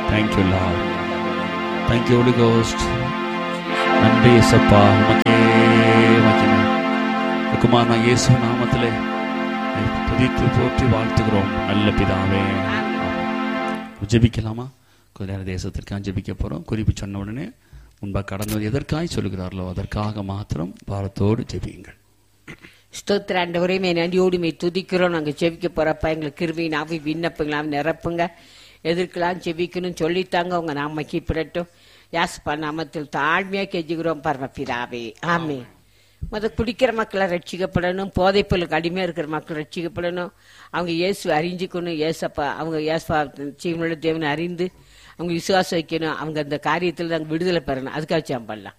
Thank you Lord thank you holy ghost நன்றி இயேசப்பா உமக்கே மகிமை குமாரனா இயேசு நாமத்திலே உம்மை துதித்து போற்றி வாழ்த்துகிறோம் நல்ல பிதாவே ஆமென். ஜெபிக்கலாமா கொஞ்ச நேரம் தேசத்திற்காக ஜெபிக்க போறோம் குறிப்பு சொன்ன உடனே முன்பாக கடந்து எதற்காய் சொல்கிறார்களோ அதற்காக மாத்திரம் பாரத்தோடு ஜெபியுங்கள் ஸ்தோத்திர ஆண்டவரே மே நன்றியோடு மே துதிக்கிறோம் நாங்கள் ஜெபிக்க போறப்ப எங்களுக்கு கிருபையின் ஆவி விண்ணப்பங்களாம் நிரப்புங்க எதற்கெல்லாம் ஜெபிக்கணும் சொல்லித்தாங்க உங்க நாம கீப்பிடட்டும் யாஸ்பா நாமத்தில் தாழ்மையா கெஞ்சுகிறோம் பரமபிதாவே ஆமே முத குடிக்கிற மக்களை ரட்சிக்கப்படணும் போதைப்பொருளுக்கு அடிமையா இருக்கிற மக்கள் ரட்சிக்கப்படணும் அவங்க இயேசு அறிஞ்சுக்கணும் ஏசப்பா அவங்க ஏசப்பா சீவனுள்ள தேவனை அறிந்து அவங்க விசுவாசம் வைக்கணும் அவங்க அந்த காரியத்தில் நாங்கள் விடுதலை பெறணும் அதுக்காக சாம்பல்லாம்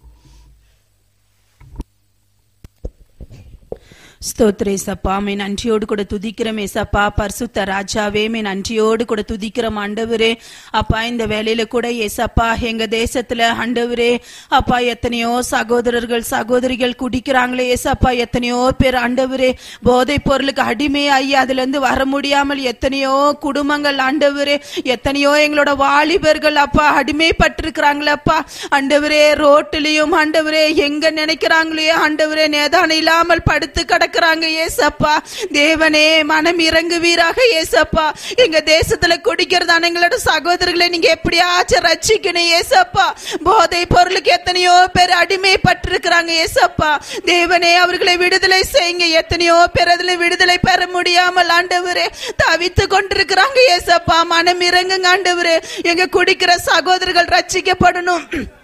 ஸ்தோத்திர ஏசப்பா மே நன்றியோடு கூட துதிக்கிறோம் ஏசப்பா பரிசுத்த ராஜாவே மே நன்றியோடு கூட துதிக்கிறோம் ஆண்டவரே அப்பா இந்த வேலையில கூட ஏசப்பா எங்க தேசத்துல ஆண்டவரே அப்பா எத்தனையோ சகோதரர்கள் சகோதரிகள் குடிக்கிறாங்களே ஏசப்பா எத்தனையோ பேர் ஆண்டவரே போதைப் பொருளுக்கு அடிமையாகி அதுல இருந்து வர முடியாமல் எத்தனையோ குடும்பங்கள் ஆண்டவரே எத்தனையோ எங்களோட வாலிபர்கள் அப்பா அடிமைப்பட்டிருக்கிறாங்களப்பா ஆண்டவரே ரோட்டிலையும் ஆண்டவரே எங்க நினைக்கிறாங்களே ஆண்டவரே நேதானம் இல்லாமல் படுத்து கிடக்குறாங்க ஏசப்பா தேவனே மனம் இறங்குவீராக ஏசப்பா எங்க தேசத்துல குடிக்கிறதான எங்களோட சகோதரர்களை நீங்க எப்படியாச்சும் ரட்சிக்கணும் ஏசப்பா போதை பொருளுக்கு எத்தனையோ பேர் அடிமைப்பட்டிருக்கிறாங்க ஏசப்பா தேவனே அவர்களை விடுதலை செய்யுங்க எத்தனையோ பேர் அதுல விடுதலை பெற முடியாமல் ஆண்டவரே தவித்து கொண்டிருக்கிறாங்க ஏசப்பா மனம் இறங்குங்க ஆண்டவரே எங்க குடிக்கிற சகோதரர்கள் ரட்சிக்கப்படணும்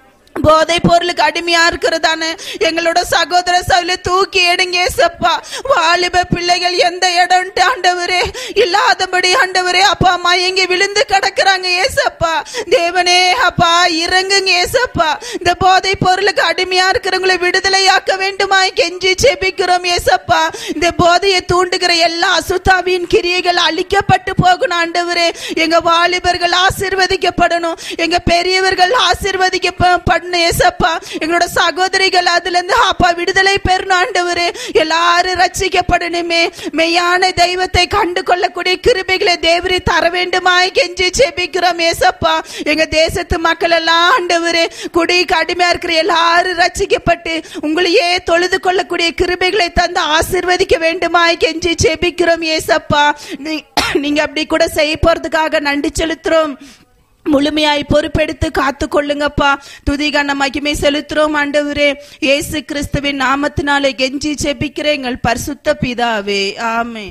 போதை பொருளுக்கு அடிமையா இருக்கிறதான எங்களோட சகோதர சவில தூக்கி எடுங்க ஏசப்பா வாலிப பிள்ளைகள் எந்த இடம் ஆண்டவரே இல்லாதபடி ஆண்டவரே அப்பா அம்மா எங்க விழுந்து கிடக்குறாங்க ஏசப்பா தேவனே அப்பா இறங்குங்க ஏசப்பா இந்த போதை பொருளுக்கு அடிமையா இருக்கிறவங்களை விடுதலையாக்க வேண்டுமாய் கெஞ்சி செபிக்கிறோம் ஏசப்பா இந்த போதையை தூண்டுகிற எல்லா அசுத்தாவின் கிரியைகள் அழிக்கப்பட்டு போகணும் ஆண்டவரே எங்க வாலிபர்கள் ஆசிர்வதிக்கப்படணும் எங்க பெரியவர்கள் ஆசிர்வதிக்கப்படணும் ஏசப்பா எங்களோட சகோதரிகள் அதுல இருந்து அப்பா விடுதலை பெறணும் ஆண்டவரே எல்லாரும் ரட்சிக்கப்படணுமே மெய்யான தெய்வத்தை கண்டு கொள்ளக்கூடிய கிருபைகளை தேவரி தர வேண்டுமாய் கெஞ்சி செபிக்கிறோம் ஏசப்பா எங்க தேசத்து மக்கள் எல்லாம் ஆண்டவரே குடிக்கு அடிமையா இருக்கிற எல்லாரும் ரட்சிக்கப்பட்டு உங்களையே தொழுது கொள்ளக்கூடிய கிருபைகளை தந்து ஆசிர்வதிக்க வேண்டுமாய் கெஞ்சி செபிக்கிறோம் ஏசப்பா நீ- நீங்க அப்படி கூட செய்ய போறதுக்காக நன்றி செலுத்துறோம் முழுமையாய் பொறுப்பெடுத்து காத்து கொள்ளுங்கப்பா துதிகான மகிமை செலுத்துறோம் ஆண்டவரே இயேசு கிறிஸ்துவின் நாமத்தினாலே கெஞ்சி செபிக்கிற எங்கள் பரிசுத்த பிதாவே ஆமே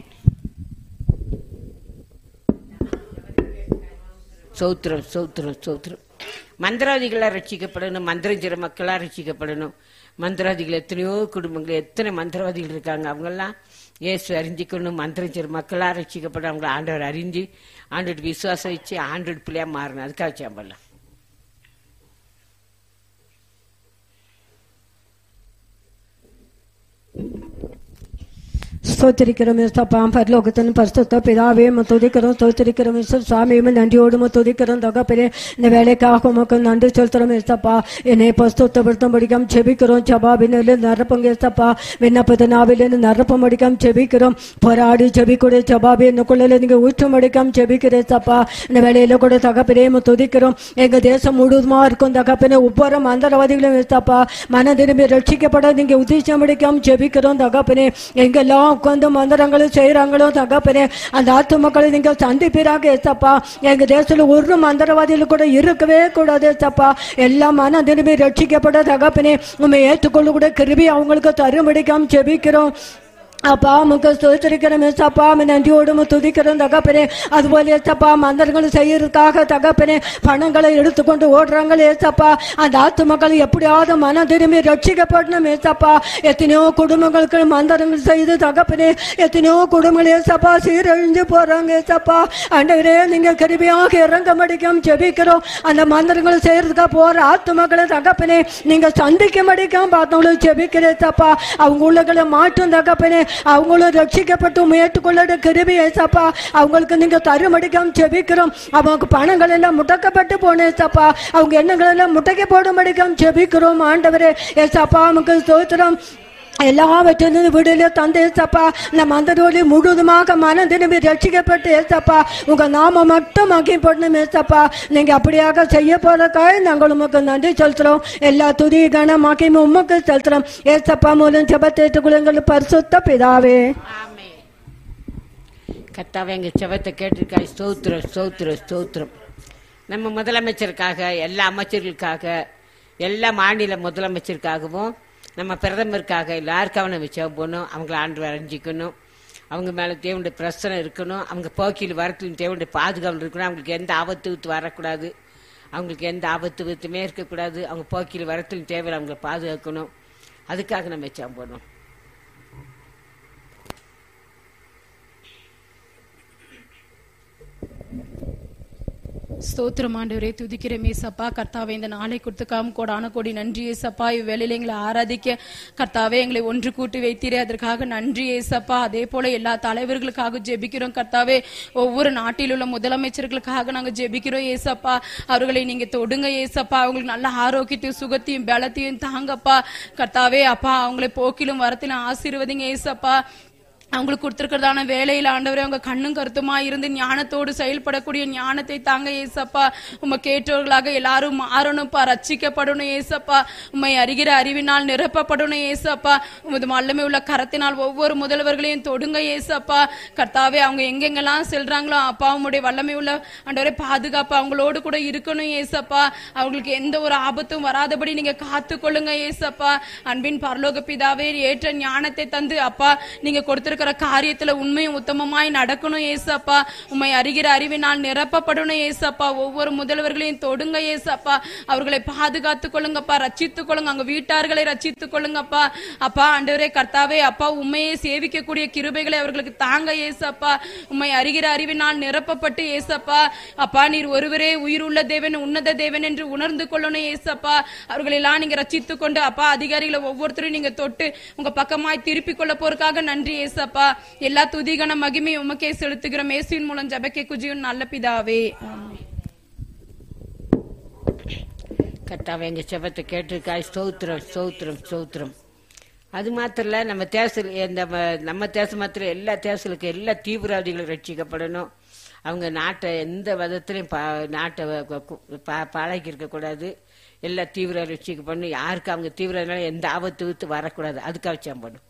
சௌத்திரம் சௌத்திரம் சௌத்திரம் மந்திரவாதிகளா ரட்சிக்கப்படணும் மந்திரஞ்சிற மக்களா ரட்சிக்கப்படணும் மந்திரவாதிகள் எத்தனையோ குடும்பங்கள் எத்தனை மந்திரவாதிகள் இருக்காங்க அவங்கெல்லாம் இயேசு அறிஞ்சிக்கணும் மந்திரஞ்சிற மக்களா ரட்சிக்கப்படும் அவங்கள ஆண்டவர் அறிஞ்சு ஆண்டோட விசுவாசம் வச்சு ஆண்டோட பிள்ளையா மாறணும் அதுக்காக சாம்பலாம் ஸ்தோத்திரிக்கிறோம் இசப்பா பரலோகத்தின் பரிசுத்த பிதாவே துதிக்கிறோம் ஸ்தோத்திரிக்கிறோம் இசப் சுவாமியும் நன்றியோடு துதிக்கிறோம் தகப்பனே இந்த வேலைக்காக உமக்கு நன்றி செலுத்துறோம் இசப்பா என்னை பரிசுத்தப்படுத்தும் படிக்கம் செபிக்கிறோம் சபாபினிலிருந்து நிரப்புங்க இசப்பா விண்ணப்பத்த நாவிலிருந்து நிரப்ப முடிக்கம் செபிக்கிறோம் போராடி செபிக்கூடிய சபாபி என்னக்குள்ள நீங்க ஊற்றம் முடிக்கம் செபிக்கிற இசப்பா இந்த வேலையில கூட தகப்பனே துதிக்கிறோம் எங்க தேசம் முழுவதுமா இருக்கும் தகப்பனே ஒவ்வொரு மந்திரவாதிகளும் இசப்பா மன திரும்பி ரட்சிக்கப்பட நீங்க உத்தேசம் முடிக்கம் ஜெபிக்கிறோம் தகப்பனே எங்கெல்லாம் உட்கார்ந்து மந்திரங்களும் செய்யறாங்களோ தகப்பனே அந்த ஆத்து மக்களை நீங்க சந்திப்பீராக ஏசப்பா எங்க தேசத்துல ஒரு மந்திரவாதிகள் கூட இருக்கவே கூடாது ஏசப்பா எல்லாம் மன திரும்பி ரட்சிக்கப்பட தகப்பனே உண்மை ஏற்றுக்கொள்ள கிருபி அவங்களுக்கு தரும்படிக்காம ஜெபிக்கிறோம் அப்பா முக ஸ்தோத்திரிக்கிறோம் ஏசப்பா நன்றியோடு துதிக்கிறோம் தகப்பனே அதுபோல ஏசப்பா மந்திரங்கள் செய்யறதுக்காக தகப்பனே பணங்களை எடுத்துக்கொண்டு ஓடுறாங்க ஏசப்பா அந்த ஆத்து மக்கள் எப்படியாவது மனம் திரும்பி ரட்சிக்கப்படணும் ஏசப்பா எத்தனையோ குடும்பங்களுக்கு மந்திரங்கள் செய்து தகப்பனே எத்தனையோ குடும்பங்கள் ஏசப்பா சீரழிஞ்சு போறாங்க ஏசப்பா அண்டவரே நீங்க கிருபியாக இறங்க மடிக்கும் ஜெபிக்கிறோம் அந்த மந்திரங்கள் செய்யறதுக்காக போற ஆத்து மக்களை தகப்பனே நீங்க சந்திக்க மடிக்கும் பார்த்தவங்களும் ஜெபிக்கிறேன் ஏசப்பா அவங்க உள்ளகளை மாற்றும் தகப்பனே அவங்களும் ரட்சிக்கப்பட்டு முயற்றுக்கொள்ள கிருபி ஏசப்பா அவங்களுக்கு நீங்க தருமடிக்காம ஜெபிக்கிறோம் அவங்க பணங்கள் எல்லாம் முடக்கப்பட்டு போன ஏசப்பா அவங்க எண்ணங்கள் எல்லாம் முட்டைக்கு போடும்படிக்காம ஜெபிக்கிறோம் ஆண்டவரே ஏசப்பா நமக்கு ஸ்தோத்திரம் எல்லாவற்றிலிருந்து விடுதலை தந்து ஏசப்பா நம்ம அந்த நோடி முழுவதுமாக மனம் திரும்பி ரட்சிக்கப்பட்டு ஏசப்பா உங்க நாம மட்டும் மகிப்படணும் ஏசப்பா நீங்க அப்படியாக செய்ய போறதுக்காக நாங்கள் உமக்கு நன்றி செலுத்துறோம் எல்லா துதி கன மகிமை உமக்கு செலுத்துறோம் ஏசப்பா மூலம் ஜபத்தேற்றுக்குள்ள பரிசுத்த பிதாவே ஆமே கத்தாவே எங்க செவத்தை கேட்டிருக்காய் ஸ்தோத்திரம் ஸ்தோத்திரம் ஸ்தோத்திரம் நம்ம முதலமைச்சருக்காக எல்லா அமைச்சர்களுக்காக எல்லா மாநில முதலமைச்சருக்காகவும் நம்ம பிரதமருக்காக எல்லாருக்காக நம்ம செவ் போகணும் அவங்கள ஆண்டு வரைஞ்சிக்கணும் அவங்க மேலே தேவனுடைய பிரச்சனை இருக்கணும் அவங்க போக்கில் வரத்தில் தேவனுடைய பாதுகாவல் இருக்கணும் அவங்களுக்கு எந்த ஆபத்து வித்து வரக்கூடாது அவங்களுக்கு எந்த ஆபத்து வித்துமே இருக்கக்கூடாது அவங்க போக்கில் வரத்தில் தேவையில் அவங்களை பாதுகாக்கணும் அதுக்காக நம்ம செவ் போகணும் ஸ்தோத்திரம் ஆண்டவரே துதிக்கிறேன் ஏசப்பா கர்த்தாவே இந்த நாளை கொடுத்துக்காம கோடான கோடி நன்றி ஏசப்பா இவ்வேளையில எங்களை ஆராதிக்க கர்த்தாவே எங்களை ஒன்று கூட்டி வைத்தீரே அதற்காக நன்றி ஏசப்பா அதே போல எல்லா தலைவர்களுக்காக ஜெபிக்கிறோம் கர்த்தாவே ஒவ்வொரு நாட்டில் உள்ள முதலமைச்சர்களுக்காக நாங்க ஜெபிக்கிறோம் ஏசப்பா அவர்களை நீங்க தொடுங்க ஏசப்பா அவங்களுக்கு நல்ல ஆரோக்கியத்தையும் சுகத்தையும் பலத்தையும் தாங்கப்பா கர்த்தாவே அப்பா அவங்களை போக்கிலும் வரத்திலும் ஆசீர்வதிங்க ஏசப்பா அவங்களுக்கு கொடுத்திருக்கிறதான வேலையில ஆண்டவரே அவங்க கண்ணும் கருத்துமா இருந்து ஞானத்தோடு செயல்படக்கூடிய ஞானத்தை தாங்க ஏசப்பா உம்மை கேட்டவர்களாக எல்லாரும் மாறணும்ப்பா ரட்சிக்கப்படணும் ஏசப்பா உம்மை அறிகிற அறிவினால் நிரப்பப்படணும் ஏசப்பா உமது வல்லமை உள்ள கரத்தினால் ஒவ்வொரு முதல்வர்களையும் தொடுங்க ஏசப்பா கர்த்தாவே அவங்க எங்கெங்கெல்லாம் செல்றாங்களோ அப்பா உம்முடைய வல்லமை உள்ள ஆண்டவரே பாதுகாப்பு அவங்களோடு கூட இருக்கணும் ஏசப்பா அவங்களுக்கு எந்த ஒரு ஆபத்தும் வராதபடி நீங்க காத்து கொள்ளுங்க ஏசப்பா அன்பின் பரலோக பிதாவே ஏற்ற ஞானத்தை தந்து அப்பா நீங்க கொடுத்திருக்கிற காரியத்துல உண்மையும் உத்தமமாய் நடக்கணும் ஏசப்பா உம்மை அறிகிற அறிவினால் நிரப்பப்படணும் ஏசப்பா ஒவ்வொரு முதல்வர்களையும் தொடுங்க ஏசப்பா அவர்களை பாதுகாத்துக் கொள்ளுங்கப்பா ரட்சித்துக் கொள்ளுங்க அங்க வீட்டார்களை ரட்சித்துக் கொள்ளுங்கப்பா அப்பா ஆண்டவரே கர்த்தாவே அப்பா உண்மையை சேவிக்கக்கூடிய கிருபைகளை அவர்களுக்கு தாங்க ஏசப்பா உம்மை அறிகிற அறிவினால் நிரப்பப்பட்டு ஏசப்பா அப்பா நீர் ஒருவரே உயிருள்ள தேவன் உன்னத தேவன் என்று உணர்ந்து கொள்ளணும் ஏசப்பா அவர்களெல்லாம் நீங்க ரட்சித்துக் கொண்டு அப்பா அதிகாரிகளை ஒவ்வொருத்தரும் நீங்க தொட்டு உங்க பக்கமாய் திருப்பிக் கொள்ள போறதுக்காக நன்றி ஏசப்பா எல்லா துதிகன மகிமை உமக்கே செலுத்துகிறோம் இயேசுவின் மூலம் ஜெபக்கே குஜியும் நல்ல பிதாவே ஆமென். கர்த்தாவே எங்க செபத்தை கேட்டிருக்காய் ஸ்தோத்திரம் ஸ்தோத்திரம் ஸ்தோத்திரம் அது மாத்திரம் இல்ல நம்ம தேசல் நம்ம நம்ம தேசம் மாத்திரம் எல்லா தேசலுக்கு எல்லா தீவிரவாதிகளும் ரட்சிக்கப்படணும் அவங்க நாட்டை எந்த விதத்திலையும் பா நாட்டை வ- கு- பா- பாழாக்கி இருக்கக்கூடாது எல்லா தீவிர ரட்சிக்கப்படணும் யாருக்கு அவங்க தீவிரனால எந்த ஆபத்து வித்து வரக்கூடாது அதுக்காக சேம்பணும்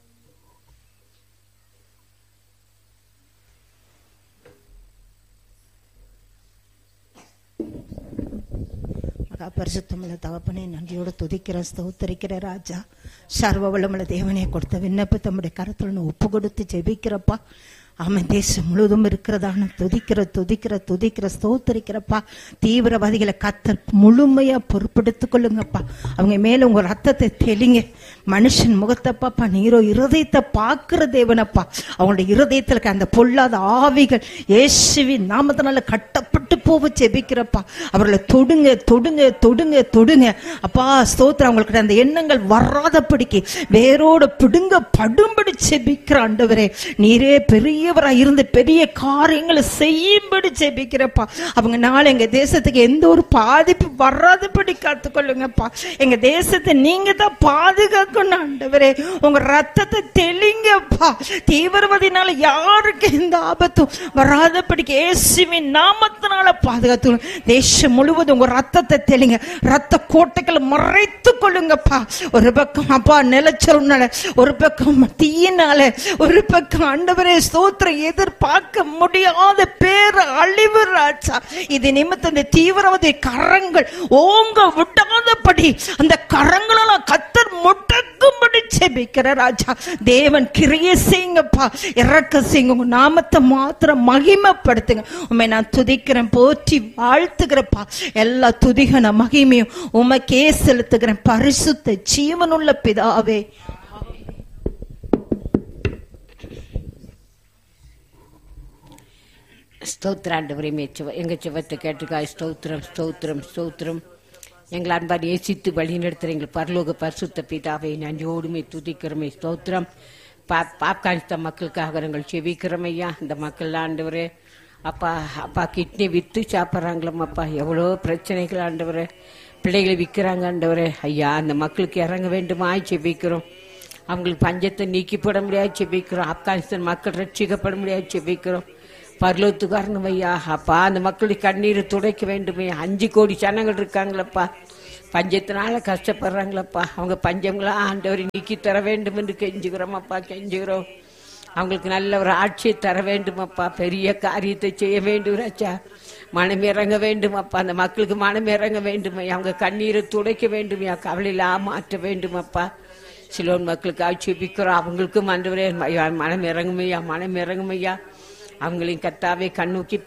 மகா பரிசுத்தமுள்ள தகப்பனே நன்றியோடு துதிக்கிற ஸ்தோத்தரிக்கிற ராஜா சர்வ வளமுள்ள தேவனே கொடுத்த விண்ணப்பத்தை நம்முடைய கருத்துல ஒப்பு கொடுத்து ஜெபிக்கிறப்பா ஆமாம் தேசம் முழுவதும் இருக்கிறதான துதிக்கிற துதிக்கிற துதிக்கிற ஸ்தோத்தரிக்கிறப்பா தீவிரவாதிகளை கத்த முழுமையா பொறுப்பெடுத்துக் கொள்ளுங்கப்பா அவங்க மேல உங்க ரத்தத்தை தெளிங்க மனுஷன் முகத்தப்பாப்பா நீரோ இருதயத்தை பார்க்கிற தேவனப்பா அவங்களுடைய இருதயத்துல இருக்க அந்த பொல்லாத ஆவிகள் இயேசுவின் நாமத்தினால கட்டப்பட்டு போக ஜெபிக்கிறப்பா அவர்களை தொடுங்க தொடுங்க தொடுங்க தொடுங்க அப்பா ஸ்தோத்திரம் அவங்களுக்கு அந்த எண்ணங்கள் வராதபடிக்கு வேரோட பிடுங்க படும்படி ஜெபிக்கிற ஆண்டவரே நீரே பெரியவரா இருந்து பெரிய காரியங்களை செய்யும்படி ஜெபிக்கிறப்பா அவங்க நாள் எங்க தேசத்துக்கு எந்த ஒரு பாதிப்பு வராதபடி காத்துக்கொள்ளுங்கப்பா எங்க தேசத்தை நீங்க தான் பாதுகாக்கணும் ஆண்டவரே உங்க ரத்தத்தை தெளிங்கப்பா தீவிரவாதினால யாருக்கு எந்த ஆபத்தும் வராதபடிக்கு இயேசுவின் நாமத்தினால பாதுகாத்து தேசம் முழுவதும் உங்க ரத்தத்தை தெளிங்க ரத்த கோட்டைகளை மறைத்து கொள்ளுங்கப்பா ஒரு பக்கம் அப்பா நிலச்சொன்னால ஒரு பக்கம் தீயினால ஒரு பக்கம் ஆண்டவரே ஸ்தோத்திரம் எதிர்பார்க்க முடியாத பேர் அழிவு ராஜா இது நிமித்தம் இந்த தீவிரவாதி கரங்கள் ஓங்க விடாதபடி அந்த கரங்களெல்லாம் கத்தர் முட்டக்கும்படி செபிக்கிற ராஜா தேவன் கிரிய செய்யுங்கப்பா இறக்க செய்யுங்க உங்க நாமத்தை மாத்திரம் மகிமைப்படுத்துங்க உண்மை நான் துதிக்கிறேன் போற்றி வாழ்த்துகிறப்பா எல்லா துதிகன மகிமையும் உமக்கே செலுத்துகிறேன் பரிசுத்த ஜீவனுள்ள பிதாவே ஸ்தோத்திராண்டவரே சிவ எங்க சிவத்தை கேட்டுக்காய் ஸ்தோத்திரம் ஸ்தோத்திரம் ஸ்தோத்திரம் எங்கள் அன்பா நேசித்து வழி நடத்துகிற எங்கள் பரலோக பரிசுத்த பிதாவை நன்றியோடுமே துதிக்கிறோமே ஸ்தோத்திரம் பா பாப்கானிஸ்தான் மக்களுக்காக நாங்கள் செவிக்கிறோம் ஐயா இந்த மக்கள் ஆண்டவரே அப்பா அப்பா கிட்னி வித்து சாப்பிட்றாங்களாம் அப்பா எவ்வளோ பிரச்சனைகள் ஆண்டவரே பிள்ளைகளை விற்கிறாங்க ஆண்டவரே ஐயா அந்த மக்களுக்கு இறங்க வேண்டுமா செபிக்கிறோம் அவங்களுக்கு பஞ்சத்தை நீக்கி போட முடியாது செபிக்கிறோம் ஆப்கானிஸ்தான் மக்கள் ரட்சிக்கப்பட முடியாது செபிக்கிறோம் பரலோத்துக்கு வரணும் ஐயா அப்பா அந்த மக்களுடைய கண்ணீரை துடைக்க வேண்டுமே அஞ்சு கோடி ஜனங்கள் இருக்காங்களப்பா பஞ்சத்தினால கஷ்டப்படுறாங்களப்பா அவங்க பஞ்சங்களா ஆண்டவரை நீக்கி தர வேண்டும் என்று கெஞ்சுகிறோம் அப்பா கெஞ்சுகிறோம் அவங்களுக்கு நல்ல ஒரு ஆட்சியை தர வேண்டுமப்பா பெரிய காரியத்தை செய்ய வேண்டும் ராஜா மனம் இறங்க வேண்டும் அப்பா அந்த மக்களுக்கு மனம் இறங்க வேண்டும் அவங்க கண்ணீரை துடைக்க வேண்டும் கவலையிலா மாற்ற வேண்டும் அப்பா சிலோன் மக்களுக்கு ஆட்சேபிக்கிறோம் அவங்களுக்கும் ஆண்டவரே மனம் இறங்குமையா மனம் இறங்குமையா அவங்களையும் கத்தாவே கண்ணோக்கி